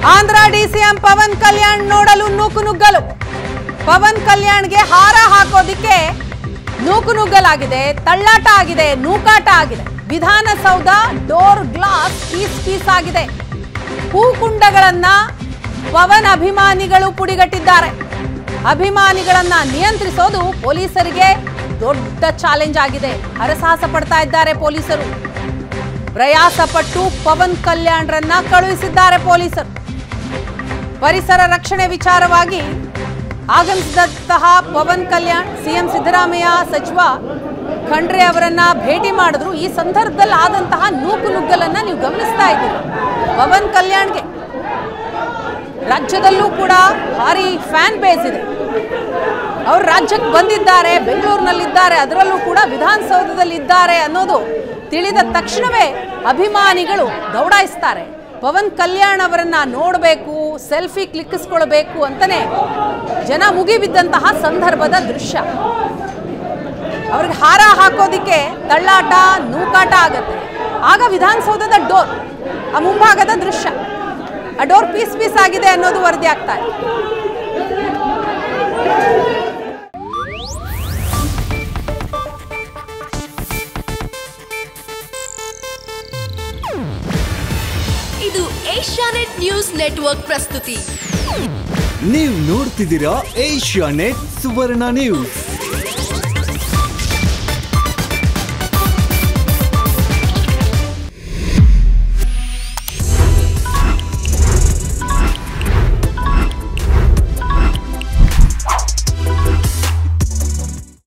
Andhra DCM Pavan Kalyan ನೋಡಲು ನೂಕು ನುಗ್ಗಲು ಪವನ್ ಕಲ್ಯಾಣ್ಗೆ ಹಾರ ಹಾಕೋದಿಕ್ಕೆ ನೂಕು ನುಗ್ಗಲಾಗಿದೆ ತಳ್ಳಾಟ ಆಗಿದೆ ನೂಕಾಟ ಆಗಿದೆ Vidhana Soudha door glass piece piece ಆಗಿದೆ ಹೂಕುಂಡಗಳನ್ನ ಪವನ್ ಅಭಿಮಾನಿಗಳು ಪುಡಿಗಟ್ಟಿದ್ದಾರೆ ಅಭಿಮಾನಿಗಳನ್ನ ನಿಯಂತ್ರಿಸೋದು ಪೊಲೀಸರಿಗೆ ದೊಡ್ಡ ಚಾಲೆಂಜ್ ಆಗಿದೆ ಹರಸಾಹಸ ಪಡ್ತಾ ಇದ್ದಾರೆ ಪೊಲೀಸರು ಪ್ರಯಾಸ ಪಟ್ಟು ಪವನ್ ಕಲ್ಯಾಣ್ರನ್ನ ಕಳುಹಿಸಿದ್ದಾರೆ ಪೊಲೀಸರು ಪರಿಸರ ರಕ್ಷಣೆ ವಿಚಾರವಾಗಿ ಆಗಮಿಸಿದಂತಹ ಪವನ್ ಕಲ್ಯಾಣ್ ಸಿಎಂ ಸಿದ್ದರಾಮಯ್ಯ ಸಚಿವ ಖಂಡ್ರೆ ಅವರನ್ನ ಭೇಟಿ ಮಾಡಿದ್ರು ಈ ಸಂದರ್ಭದಲ್ಲಿ ಆದಂತಹ ನೂಕು ನುಗ್ಗಲನ್ನ ನೀವು ಗಮನಿಸ್ತಾ ಇದ್ದೀರಿ ಪವನ್ ಕಲ್ಯಾಣ್ಗೆ ರಾಜ್ಯದಲ್ಲೂ ಕೂಡ ಭಾರಿ ಫ್ಯಾನ್ ಬೇಸ್ ಇದೆ ಅವರು ರಾಜ್ಯಕ್ಕೆ ಬಂದಿದ್ದಾರೆ ಬೆಂಗಳೂರಿನಲ್ಲಿದ್ದಾರೆ ಅದರಲ್ಲೂ ಕೂಡ ವಿಧಾನಸೌಧದಲ್ಲಿದ್ದಾರೆ ಅನ್ನೋದು ತಿಳಿದ ತಕ್ಷಣವೇ ಅಭಿಮಾನಿಗಳು ದೌಡಾಯಿಸ್ತಾರೆ ಪವನ್ ಕಲ್ಯಾಣ್ ಅವರನ್ನ ನೋಡಬೇಕು ಸೆಲ್ಫಿ ಕ್ಲಿಕ್ಕಿಸ್ಕೊಳ್ಬೇಕು ಅಂತಾನೆ ಜನ ಮುಗಿಬಿದ್ದಂತಹ ಸಂದರ್ಭದ ದೃಶ್ಯ ಅವ್ರಿಗೆ ಹಾರ ಹಾಕೋದಿಕ್ಕೆ ತಳ್ಳಾಟ ನೂಕಾಟ ಆಗತ್ತೆ ಆಗ ವಿಧಾನಸೌಧದ ಡೋರ್ ಆ ಮುಂಭಾಗದ ದೃಶ್ಯ ಆ ಡೋರ್ ಪೀಸ್ ಪೀಸ್ ಆಗಿದೆ ಅನ್ನೋದು ವರದಿ ಆಗ್ತಾ ಇದೆ ಇದು ಏಷ್ಯಾನೆಟ್ ನ್ಯೂಸ್ ನೆಟ್ವರ್ಕ್ ಪ್ರಸ್ತುತಿ ನೀವು ನೋಡ್ತಿದ್ದೀರಾ ಏಷ್ಯಾ ನೆಟ್ ಸುವರ್ಣ ನ್ಯೂಸ್